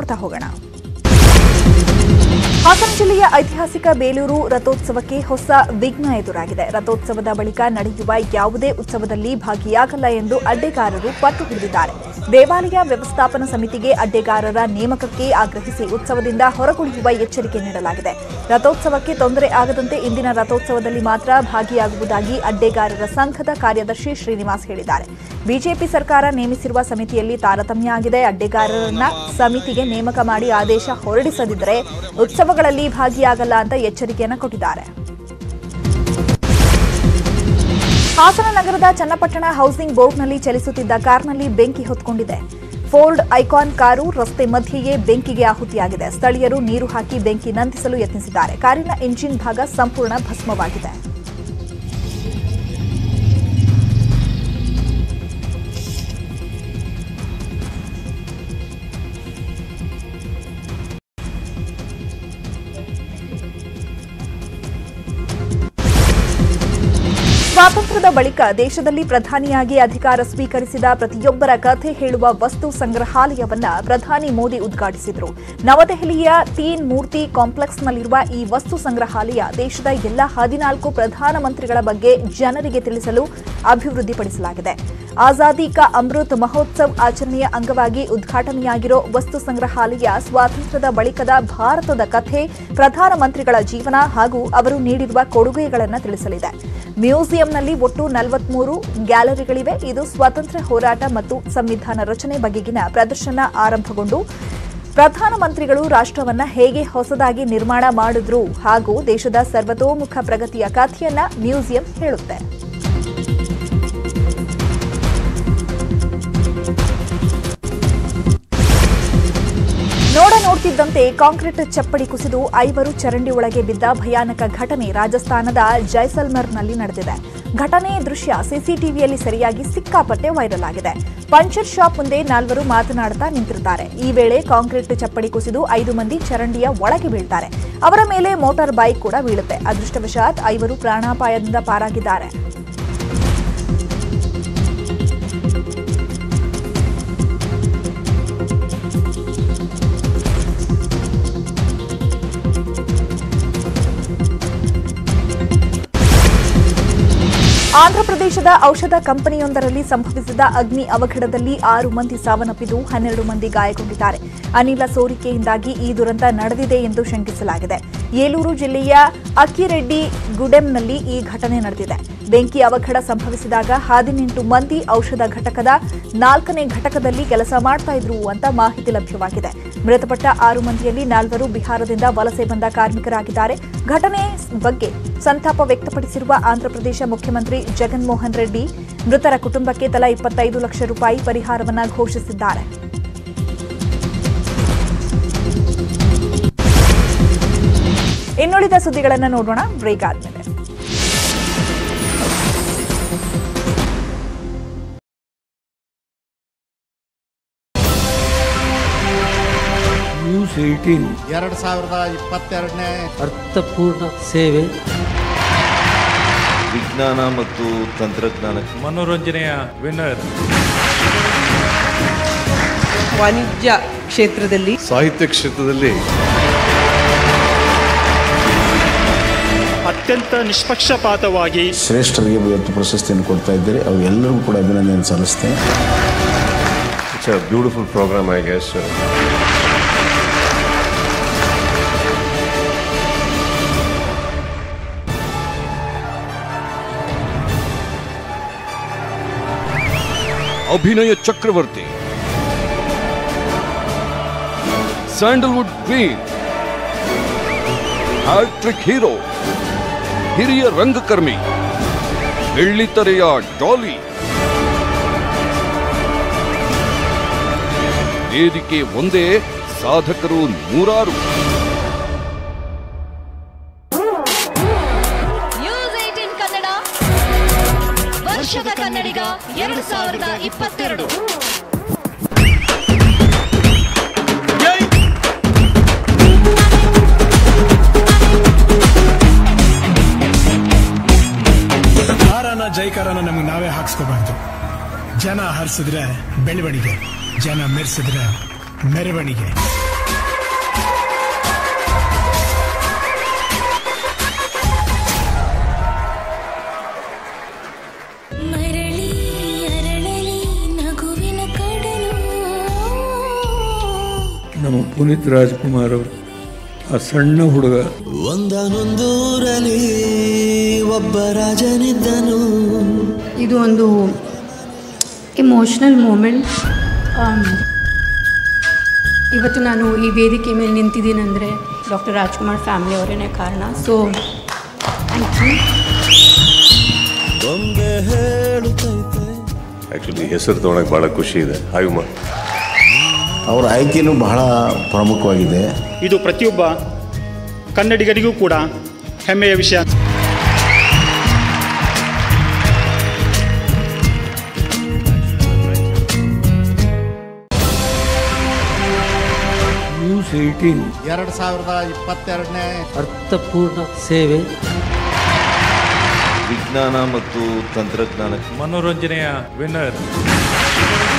ನೋಡ್ತಾ ಹೋಗೋಣ ಹಾಸನ ಜಿಲ್ಲೆಯ ಐತಿಹಾಸಿಕ ಬೇಲೂರು ರಥೋತ್ಸವಕ್ಕೆ ಹೊಸ ವಿಘ್ನ ಎದುರಾಗಿದೆ ರಥೋತ್ಸವದ ಬಳಿಕ ನಡೆಯುವ ಯಾವುದೇ ಉತ್ಸವದಲ್ಲಿ ಭಾಗಿಯಾಗಲ್ಲ ಎಂದು ಅಡ್ಡೆಗಾರರು ಪಟ್ಟು ಹಿಡಿದಿದ್ದಾರೆ ದೇವಾಲಯ ವ್ಯವಸ್ಥಾಪನಾ ಸಮಿತಿಗೆ ಅಡ್ಡೆಗಾರರ ನೇಮಕಕ್ಕೆ ಆಗ್ರಹಿಸಿ ಉತ್ಸವದಿಂದ ಹೊರಗುಳಿಯುವ ಎಚ್ಚರಿಕೆ ನೀಡಲಾಗಿದೆ ರಥೋತ್ಸವಕ್ಕೆ ತೊಂದರೆ ಆಗದಂತೆ ಇಂದಿನ ರಥೋತ್ಸವದಲ್ಲಿ ಮಾತ್ರ ಭಾಗಿಯಾಗುವುದಾಗಿ ಅಡ್ಡೆಗಾರರ ಸಂಘದ ಕಾರ್ಯದರ್ಶಿ ಶ್ರೀನಿವಾಸ್ ಹೇಳಿದ್ದಾರೆ ಬಿಜೆಪಿ ಸರ್ಕಾರ ನೇಮಿಸಿರುವ ಸಮಿತಿಯಲ್ಲಿ ತಾರತಮ್ಯ ಆಗಿದೆ ಅಡ್ಡೆಗಾರರನ್ನ ಸಮಿತಿಗೆ ನೇಮಕ ಮಾಡಿ ಆದೇಶ ಹೊರಡಿಸದಿದ್ದರೆ ಉತ್ಸವಗಳಲ್ಲಿ ಭಾಗಿಯಾಗಲ್ಲ ಅಂತ ಎಚ್ಚರಿಕೆಯನ್ನು ಕೊಟ್ಟಿದ್ದಾರೆ ಹಾಸನ ನಗರದ ಚನ್ನಪಟ್ಟಣ ಹೌಸಿಂಗ್ ಬೋರ್ಡ್ನಲ್ಲಿ ಚಲಿಸುತ್ತಿದ್ದ ಕಾರ್ನಲ್ಲಿ ಬೆಂಕಿ ಹೊತ್ಕೊಂಡಿದೆ ಫೋರ್ಡ್ ಐಕಾನ್ ಕಾರು ರಸ್ತೆ ಮಧ್ಯೆಯೇ ಬೆಂಕಿಗೆ ಆಹುತಿಯಾಗಿದೆ ಸ್ಥಳೀಯರು ನೀರು ಹಾಕಿ ಬೆಂಕಿ ನಂದಿಸಲು ಯತ್ನಿಸಿದ್ದಾರೆ ಕಾರಿನ ಇಂಜಿನ್ ಭಾಗ ಸಂಪೂರ್ಣ ಭಸ್ಮವಾಗಿದೆ ಸ್ವಾತಂತ್ರ್ಯದ ಬಳಿಕ ದೇಶದಲ್ಲಿ ಪ್ರಧಾನಿಯಾಗಿ ಅಧಿಕಾರ ಸ್ವೀಕರಿಸಿದ ಪ್ರತಿಯೊಬ್ಬರ ಕಥೆ ಹೇಳುವ ವಸ್ತು ಸಂಗ್ರಹಾಲಯವನ್ನ ಪ್ರಧಾನಿ ಮೋದಿ ಉದ್ಘಾಟಿಸಿದರು ನವದೆಹಲಿಯ ತೀನ್ ಮೂರ್ತಿ ಕಾಂಪ್ಲೆಕ್ಸ್ನಲ್ಲಿರುವ ಈ ವಸ್ತು ಸಂಗ್ರಹಾಲಯ ದೇಶದ ಎಲ್ಲ ಹದಿನಾಲ್ಕು ಪ್ರಧಾನಮಂತ್ರಿಗಳ ಬಗ್ಗೆ ಜನರಿಗೆ ತಿಳಿಸಲು ಅಭಿವೃದ್ಧಿಪಡಿಸಲಾಗಿದೆ ಆಜಾದಿ ಕಾ ಅಮೃತ್ ಮಹೋತ್ಸವ್ ಆಚರಣೆಯ ಅಂಗವಾಗಿ ಉದ್ಘಾಟನೆಯಾಗಿರೋ ವಸ್ತು ಸಂಗ್ರಹಾಲಯ ಸ್ವಾತಂತ್ರ್ಯದ ಬಳಿಕದ ಭಾರತದ ಕಥೆ ಪ್ರಧಾನಮಂತ್ರಿಗಳ ಜೀವನ ಹಾಗೂ ಅವರು ನೀಡಿರುವ ಕೊಡುಗೆಗಳನ್ನು ತಿಳಿಸಲಿದೆ ಮ್ಯೂಸಿಯಂನಲ್ಲಿ ಒಟ್ಟು ನಲವತ್ಮೂರು ಗ್ಯಾಲರಿಗಳಿವೆ ಇದು ಸ್ವಾತಂತ್ರ್ಯ ಹೋರಾಟ ಮತ್ತು ಸಂವಿಧಾನ ರಚನೆ ಬಗೆಗಿನ ಪ್ರದರ್ಶನ ಆರಂಭಗೊಂಡು ಪ್ರಧಾನಮಂತ್ರಿಗಳು ರಾಷ್ಟ್ರವನ್ನ ಹೇಗೆ ಹೊಸದಾಗಿ ನಿರ್ಮಾಣ ಮಾಡಿದ್ರು ಹಾಗೂ ದೇಶದ ಸರ್ವತೋಮುಖ ಪ್ರಗತಿಯ ಕಥೆಯನ್ನ ಮ್ಯೂಸಿಯಂ ಹೇಳುತ್ತೆ ನೋಡ ನೋಡ್ತಿದ್ದಂತೆ ಕಾಂಕ್ರೀಟ್ ಚಪ್ಪಡಿ ಕುಸಿದು ಐವರು ಚರಂಡಿ ಒಳಗೆ ಬಿದ್ದ ಭಯಾನಕ ಘಟನೆ ರಾಜಸ್ಥಾನದ ಜೈಸಲ್ಮರ್ನಲ್ಲಿ ನಡೆದಿದೆ ಘಟನೆ ದೃಶ್ಯ ಸಿಸಿಟಿವಿಯಲ್ಲಿ ಸರಿಯಾಗಿ ಸಿಕ್ಕಾಪಟ್ಟೆ ವೈರಲ್ ಆಗಿದೆ ಪಂಚರ್ ಶಾಪ್ ಮುಂದೆ ನಾಲ್ವರು ಮಾತನಾಡ್ತಾ ನಿಂತಿರುತ್ತಾರೆ ಈ ವೇಳೆ ಕಾಂಕ್ರೀಟ್ ಚಪ್ಪಡಿ ಕುಸಿದು ಐದು ಮಂದಿ ಚರಂಡಿಯ ಒಳಗೆ ಬೀಳ್ತಾರೆ ಅವರ ಮೇಲೆ ಮೋಟಾರ್ ಬೈಕ್ ಕೂಡ ಬೀಳುತ್ತೆ ಅದೃಷ್ಟವಶಾತ್ ಐವರು ಪ್ರಾಣಾಪಾಯದಿಂದ ಪಾರಾಗಿದ್ದಾರೆ ಆಂಧ್ರಪ್ರದೇಶದ ಔಷಧ ಕಂಪನಿಯೊಂದರಲ್ಲಿ ಸಂಭವಿಸಿದ ಅಗ್ನಿ ಅವಘಡದಲ್ಲಿ ಆರು ಮಂದಿ ಸಾವನ್ನಪ್ಪಿದ್ದು ಹನ್ನೆರಡು ಮಂದಿ ಗಾಯಗೊಂಡಿದ್ದಾರೆ ಅನಿಲ ಸೋರಿಕೆಯಿಂದಾಗಿ ಈ ದುರಂತ ನಡೆದಿದೆ ಎಂದು ಶಂಕಿಸಲಾಗಿದೆ ಏಲೂರು ಜಿಲ್ಲೆಯ ಅಕ್ಕಿರೆಡ್ಡಿ ಗುಡೆಂನಲ್ಲಿ ಈ ಘಟನೆ ನಡೆದಿದೆ ಬೆಂಕಿ ಅವಘಡ ಸಂಭವಿಸಿದಾಗ ಹದಿನೆಂಟು ಮಂದಿ ಔಷಧ ಘಟಕದ ನಾಲ್ಕನೇ ಘಟಕದಲ್ಲಿ ಕೆಲಸ ಮಾಡ್ತಾ ಇದ್ರು ಅಂತ ಮಾಹಿತಿ ಲಭ್ಯವಾಗಿದೆ ಮೃತಪಟ್ಟ ಆರು ಮಂದಿಯಲ್ಲಿ ನಾಲ್ವರು ಬಿಹಾರದಿಂದ ವಲಸೆ ಬಂದ ಕಾರ್ಮಿಕರಾಗಿದ್ದಾರೆ ಘಟನೆ ಬಗ್ಗೆ ಸಂತಾಪ ವ್ಯಕ್ತಪಡಿಸಿರುವ ಆಂಧ್ರಪ್ರದೇಶ ಮುಖ್ಯಮಂತ್ರಿ ಜಗನ್ಮೋಹನ್ ರೆಡ್ಡಿ ಮೃತರ ಕುಟುಂಬಕ್ಕೆ ತಲಾ ಇಪ್ಪತ್ತೈದು ಲಕ್ಷ ರೂಪಾಯಿ ಪರಿಹಾರವನ್ನ ಘೋಷಿಸಿದ್ದಾರೆ ಇನ್ನುಳಿದ ಸುದ್ದಿಗಳನ್ನು ನೋಡೋಣ ಬ್ರೇಕ್ ಆದ್ಮೇಲೆ ನ್ಯೂಸ್ ಏಯ್ಟೀನ್ ಎರಡು ಸಾವಿರದ ಇಪ್ಪತ್ತೆರಡನೇ ಅರ್ಥಪೂರ್ಣ ಸೇವೆ ವಿಜ್ಞಾನ ಮತ್ತು ತಂತ್ರಜ್ಞಾನ ಮನೋರಂಜನೆಯ ವಿನ್ನರ್ ವಾಣಿಜ್ಯ ಕ್ಷೇತ್ರದಲ್ಲಿ ಸಾಹಿತ್ಯ ಕ್ಷೇತ್ರದಲ್ಲಿ ಅತ್ಯಂತ ನಿಷ್ಪಕ್ಷಪಾತವಾಗಿ ಶ್ರೇಷ್ಠರಿಗೆ ಇವತ್ತು ಪ್ರಶಸ್ತಿಯನ್ನು ಕೊಡ್ತಾ ಇದ್ದೀರಿ ಅವರೆಲ್ಲರಿಗೂ ಕೂಡ ಅಭಿನಂದನೆ ಸಲ್ಲಿಸ್ತೇನೆ it's a beautiful program I guess Abhinaya Chakravarthy sandalwood queen hattrick hero ಹಿರಿಯ ರಂಗಕರ್ಮಿ ಬೆಳ್ಳಿತೆರೆಯ ಡಾಲಿ ವೇದಿಕೆ ಒಂದೇ ಸಾಧಕರು ನೂರಾರು ನ್ಯೂಸ್ ಏಟೀನ್ ಕನ್ನಡ ವರ್ಷದ ಕನ್ನಡಿಗ ಎರಡು ಸಾವಿರದ ಇಪ್ಪತ್ತೆರಡು ಹಾರನ ಜೈಕಾರನ ನಮಗೆ ನಾವೇ ಹಾಕ್ಸ್ಕೋಬಾರ್ದು ಜನ ಹರಿಸಿದ್ರೆ ಬೆಳವಣಿಗೆ ಜನ ಮೆರೆಸಿದ್ರೆ ಮೆರವಣಿಗೆ ನಮ್ಮ ಪುನೀತ್ ರಾಜ್ಕುಮಾರ್ ಅವರು ಆ ಸಣ್ಣ ಹುಡುಗ ಒಂದನೊಂದೂರಲ್ಲಿ ಒಬ್ಬ ರಾಜನಿದ್ದನು ಇದು ಒಂದು ಇಮೋಷ್ನಲ್ ಮೂಮೆಂಟ್ ಇವತ್ತು ನಾನು ಈ ವೇದಿಕೆ ಮೇಲೆ ನಿಂತಿದ್ದೀನಿ ಅಂದರೆ ಡಾಕ್ಟರ್ ರಾಜ್ಕುಮಾರ್ ಫ್ಯಾಮಿಲಿ ಅವರೇ ಕಾರಣ ಸೊ ಥ್ಯಾಂಕ್ ಯು ಬೊಂಬೆ ಹೇಳುತ್ತೈತೆ ಆ್ಯಕ್ಚುಲಿ ಹೆಸರು ತೊಗೊಳಕ್ಕೆ ಭಾಳ ಖುಷಿ ಇದೆ ಹಾಯ್ ಮಾ ಅವರ ಆಯ್ಕೆಯೂ ಬಹಳ ಪ್ರಮುಖವಾಗಿದೆ ಇದು ಪ್ರತಿಯೊಬ್ಬ ಕನ್ನಡಿಗರಿಗೂ ಕೂಡ ಹೆಮ್ಮೆಯ ವಿಷಯ ನ್ಯೂಸ್ ಏಯ್ಟೀನ್ ಎರಡು ಸಾವಿರದ ಇಪ್ಪತ್ತೆರಡನೇ ಅರ್ಥಪೂರ್ಣ ಸೇವೆ ವಿಜ್ಞಾನ ಮತ್ತು ತಂತ್ರಜ್ಞಾನ ಮನೋರಂಜನೆಯ ವಿನ್ನರ್